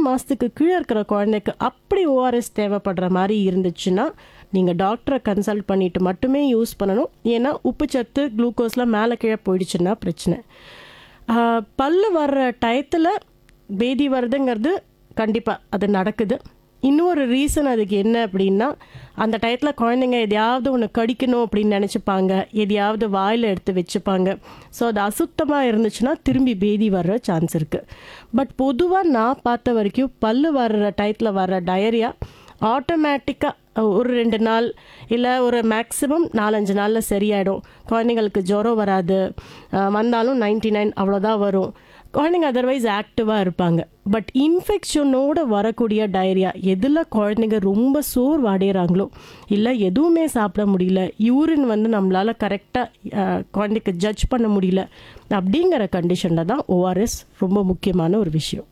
மாதத்துக்கு கீழே இருக்கிற குழந்தைக்கு அப்படி ஓஆர்எஸ் தேவைப்படுற மாதிரி இருந்துச்சுன்னா நீங்கள் டாக்டரை கன்சல்ட் பண்ணிட்டு மட்டுமே யூஸ் பண்ணணும் ஏன்னா உப்புச்சத்து குளுக்கோஸ்லாம் மேலே கீழே போயிடுச்சுன்னா பிரச்சனை ஆஹ், பல்லு வர்ற டயத்தில் பேதி வருதுங்கிறது கண்டிப்பாக அது நடக்குது இன்னொரு ரீசன் அதுக்கு என்ன அப்படின்னா அந்த டயத்தில் குழந்தைங்க எதையாவது ஒன்று கடிக்கணும் அப்படின்னு நினச்சிப்பாங்க எதையாவது வாயில் எடுத்து வச்சுப்பாங்க ஸோ அது அசுத்தமாக இருந்துச்சுன்னா திரும்பி பேதி வர்ற சான்ஸ் இருக்குது பட் பொதுவாக நான் பார்த்த வரைக்கும் பல்லு வர்ற டயத்தில் வர்ற டயரியா ஆட்டோமேட்டிக்காக ஒரு ரெண்டு நாள் இல்லை ஒரு மேக்ஸிமம் நாலஞ்சு நாளில் சரியாயிடும் குழந்தைங்களுக்கு ஜுரம் வராது அஹ் வந்தாலும் நைன்டி நைன் அவ்வளோதான் வரும் குழந்தைங்க அதர்வைஸ் ஆக்டிவாக இருப்பாங்க பட் இன்ஃபெக்ஷனோட வரக்கூடிய டயரியா எதில் குழந்தைங்க ரொம்ப சோர்வு அடைகிறாங்களோ இல்லை எதுவுமே சாப்பிட முடியல யூரின் வந்து நம்மளால் கரெக்டாக குழந்தைக்கு ஜட்ஜ் பண்ண முடியல அப்படிங்கிற கண்டிஷனில் தான் ஓஆர்எஸ் ரொம்ப முக்கியமான ஒரு விஷயம்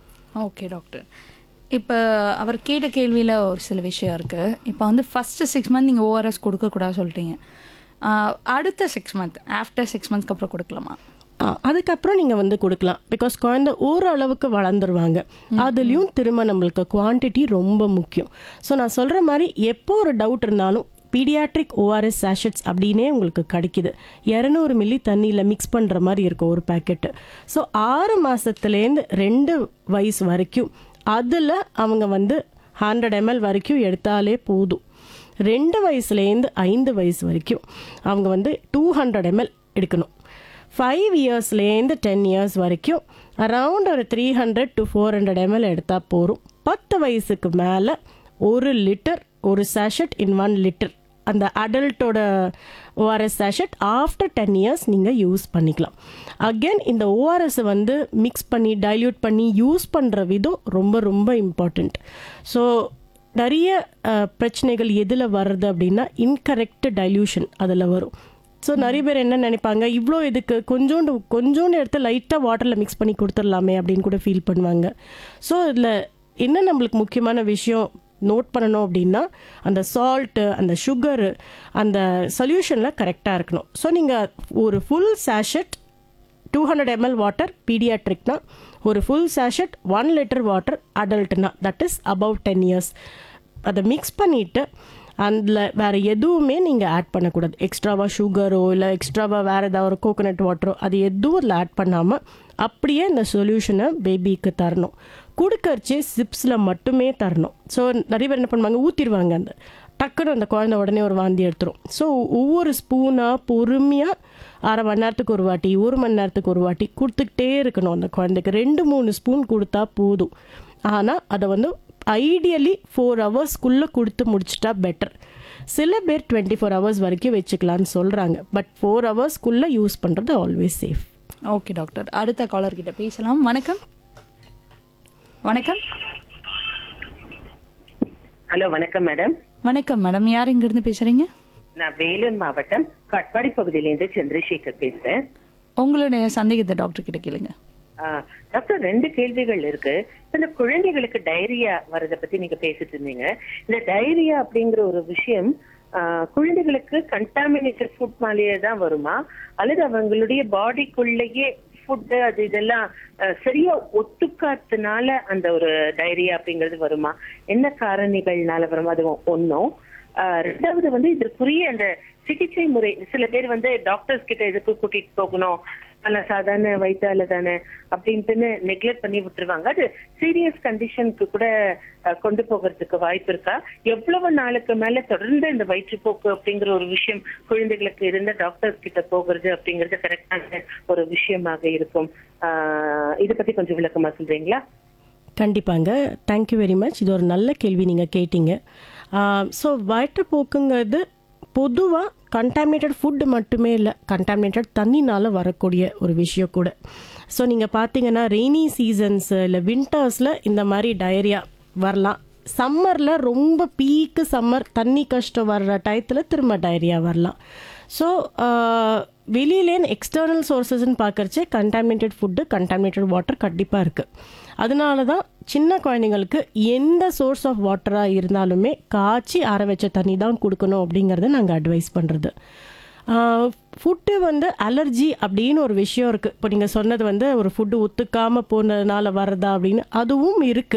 ஓகே டாக்டர் இப்போ அவர் கேட்ட கேள்வியில் ஒரு சில விஷயம் இருக்குது இப்போ வந்து ஃபஸ்ட்டு சிக்ஸ் மந்த் நீங்கள் ஓஆர்எஸ் கொடுக்கக்கூடாது சொல்லிட்டீங்க ஆஹ் அடுத்த சிக்ஸ் மந்த் ஆஃப்டர் சிக்ஸ் மந்த்ஸ்க்கு அப்புறம் கொடுக்கலாமா ஆ, அதுக்கப்புறம் நீங்கள் வந்து கொடுக்கலாம் பிகாஸ் குழந்தை ஓரளவுக்கு வளர்ந்துருவாங்க அதுலேயும் திரும்ப நம்மளுக்கு குவான்டிட்டி ரொம்ப முக்கியம் ஸோ நான் சொல்கிற மாதிரி எப்போ ஒரு டவுட் இருந்தாலும் பீடியாட்ரிக் ஓஆர்எஸ் சாஷட்ஸ் அப்படின்னே உங்களுக்கு கிடைக்குது இரநூறு மில்லி தண்ணியில் மிக்ஸ் பண்ணுற மாதிரி இருக்கும் ஒரு பேக்கெட்டு ஸோ ஆறு மாதத்துலேருந்து ரெண்டு வயசு வரைக்கும் அதில் அவங்க வந்து ஹண்ட்ரட் எம்எல் வரைக்கும் எடுத்தாலே போதும் ரெண்டு வயசுலேருந்து ஐந்து வயசு வரைக்கும் அவங்க வந்து டூ ஹண்ட்ரட் எம்எல் எடுக்கணும் ஃபைவ் இயர்ஸ்லேருந்து டென் இயர்ஸ் வரைக்கும் அரவுண்ட் ஒரு three hundred to four hundred ML எடுத்தால் போதும் பத்து வயசுக்கு மேலே ஒரு லிட்டர் ஒரு சாஷட் இன் ஒன் லிட்டர் அந்த அடல்ட்டோட ORS sachet after ten years நீங்கள் யூஸ் பண்ணிக்கலாம் அகெயின் இந்த ஓஆர்எஸ் வந்து மிக்ஸ் பண்ணி டைல்யூட் பண்ணி யூஸ் பண்ணுற விதம் ரொம்ப ரொம்ப இம்பார்ட்டண்ட் ஸோ நிறைய அஹ், பிரச்சனைகள் எதில் வருது அப்படின்னா இன்கரெக்ட் டைல்யூஷன் அதில் வரும் ஸோ நிறைய பேர் என்ன நினைப்பாங்க இவ்வளோ இதுக்கு கொஞ்சோண்டு கொஞ்சோண்டு எடுத்து லைட்டாக வாட்டரில் மிக்ஸ் பண்ணி கொடுத்துடலாமே அப்படின்னு கூட ஃபீல் பண்ணுவாங்க ஸோ இதில் என்ன நம்மளுக்கு முக்கியமான விஷயம் நோட் பண்ணணும் அப்படின்னா அந்த சால்ட்டு அந்த சுகரு அந்த சொல்யூஷனில் கரெக்டாக இருக்கணும் ஸோ நீங்கள் ஒரு full sachet two hundred ML water பீடியாட்ரிக்னா ஒரு full sachet one litre water அடல்ட்னா that is above ten years அதை மிக்ஸ் பண்ணிவிட்டு அதில் வேறு எதுவுமே நீங்கள் ஆட் பண்ணக்கூடாது எக்ஸ்ட்ராவாக சுகரோ இல்லை எக்ஸ்ட்ராவாக வேறு ஏதாவது ஒரு கோகோனட் வாட்டரோ அது எதுவும் அதில் ஆட் பண்ணாமல் அப்படியே இந்த சொல்யூஷனை பேபிக்கு தரணும் கொடுக்கறச்சே சிப்ஸில் மட்டுமே தரணும் ஸோ நிறைய பேர் என்ன பண்ணுவாங்க ஊற்றிடுவாங்க அந்த டக்குன்னு அந்த குழந்தை உடனே ஒரு வாந்தி எடுத்துரும் ஸோ ஒவ்வொரு ஸ்பூனாக பொறுமையாக அரை மணி நேரத்துக்கு ஒரு வாட்டி ஒரு மணி நேரத்துக்கு ஒரு வாட்டி கொடுத்துக்கிட்டே இருக்கணும் அந்த குழந்தைக்கு ரெண்டு மூணு ஸ்பூன் கொடுத்தா போதும் ஆனால் அதை வந்து ஐடியலி ஃபோர் ஹவர்ஸ்க்குள்ளே கொடுத்து முடிச்சிட்டா பெட்டர் சில பேர் டுவெண்ட்டி ஃபோர் ஹவர்ஸ் வரைக்கும் வச்சுக்கலான்னு சொல்கிறாங்க பட் ஃபோர் ஹவர்ஸ்க்குள்ளே யூஸ் பண்ணுறது ஆல்வேஸ் சேஃப் ஓகே டாக்டர் அடுத்த காலர் கிட்ட பேசலாம் வணக்கம் வணக்கம் ஹலோ வணக்கம் மேடம் வணக்கம் மேடம் யார் இங்கிருந்து பேசுறீங்க நான் வேலூர் மாவட்டம் காட்பாடி பகுதியிலேருந்து சந்திரசேகர் பேசுறேன் உங்களுடைய சந்தேகத்தை டாக்டர் கிட்ட கேளுங்க ஆ, டாக்டர் ரெண்டு கேள்விகள் இருக்கு இந்த குழந்தைகளுக்கு டைரியா வரத பத்தி நீங்க பேசிட்டு இருந்தீங்க இந்த டைரியா அப்படிங்கிற ஒரு விஷயம் ஆ, குழந்தைகளுக்கு கண்டாமினேட்டட் ஃபுட் மேலேயே தான் வருமா அல்லது அவங்களுடைய பாடிக்குள்ளேயே ஃபுட்டு அது இதெல்லாம் ஆ, சரியா ஒத்துக்காதனால அந்த ஒரு டைரியா அப்படிங்கிறது வருமா என்ன காரணிகள்னால வருமா அது ஒன்னும் ரெண்டாவது வந்து இதற்குரிய அந்த சிகிச்சை முறை சில பேர் வந்து டாக்டர்ஸ் கிட்ட எதுக்கு கூட்டிட்டு போகணும் அல்ல சாதாரண வயிற்றால தானே அப்படின்ட்டுன்னு நெக்லெக்ட் பண்ணி விட்டுருவாங்க அது சீரியஸ் கண்டிஷனுக்கு கூட அஹ், கொண்டு போகிறதுக்கு வாய்ப்பு இருக்கா எவ்வளவு நாளுக்கு மேல தொடர்ந்து இந்த வயிற்றுப்போக்கு அப்படிங்கிற ஒரு விஷயம் குழந்தைகளுக்கு இருந்த டாக்டர்ஸ் கிட்ட போகிறது அப்படிங்கிறது கரெக்டான ஒரு விஷயமாக இருக்கும் ஆஹ் இதை பத்தி கொஞ்சம் விளக்கமா சொல்றீங்களா கண்டிப்பாங்க தேங்க்யூ வெரி மச் இது ஒரு நல்ல கேள்வி நீங்கள் கேட்டீங்க ஸோ வயிற்றுப்போக்குங்கிறது பொதுவாக கண்டாமினேட்டட் ஃபுட்டு மட்டுமே இல்லை கண்டாமினேட்டட் தண்ணினால் வரக்கூடிய ஒரு விஷயம் கூட ஸோ நீங்கள் பார்த்தீங்கன்னா ரெய்னி சீசன்ஸ் இல்லை வின்டர்ஸில் இந்த மாதிரி டயரியா வரலாம் சம்மரில் ரொம்ப பீக்கு சம்மர் தண்ணி கஷ்டம் வர்ற டயத்தில் திரும்ப டயரியா வரலாம் ஸோ வெளியிலேன்னு எக்ஸ்டர்னல் சோர்சஸ்ன்னு பார்க்கறச்சே கண்டாமினேட்டட் ஃபுட்டு கண்டாமினேட்டட் வாட்டர் கண்டிப்பாக இருக்குது அதனால தான் சின்ன குழந்தைங்களுக்கு எந்த சோர்ஸ் ஆஃப் வாட்டராக இருந்தாலுமே காய்ச்சி ஆற வச்ச தண்ணி தான் கொடுக்கணும் அப்படிங்கிறத நாங்கள் அட்வைஸ் பண்ணுறது ஃபுட்டு வந்து அலர்ஜி அப்படின்னு ஒரு விஷயம் இருக்குது இப்போ நீங்கள் சொன்னது வந்து ஒரு ஃபுட்டு ஒத்துக்காமல் போனதுனால வர்றதா அப்படின்னு அதுவும் இருக்குது